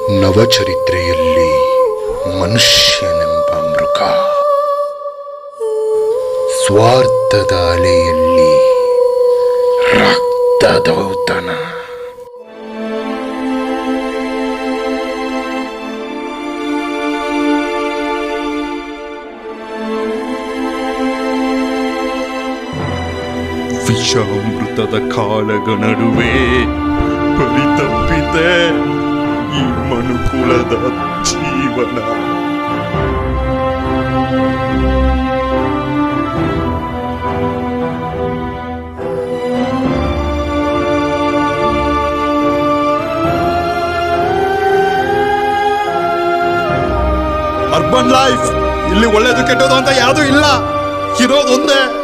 ನವಚರಿತ್ರೆಯಲ್ಲಿ ಮನುಷ್ಯನೆಂಬ ಮೃಗ ಸ್ವಾರ್ಥದ ಅಲೆಯಲ್ಲಿ ರಕ್ತದೌತಣ ವಿಷಾಮೃತದ ಕಾಲಗ ನಡುವೆ ಪರಿತಪ್ಪಿದೆ ಈ ಮನುಕುಲದ ಜೀವನ ಅರ್ಬನ್ ಲೈಫ್ ಇಲ್ಲಿ ಒಳ್ಳೇದು ಕೆಟ್ಟದು ಅಂತ ಯಾವುದು ಇಲ್ಲ ಇರೋದೊಂದೇ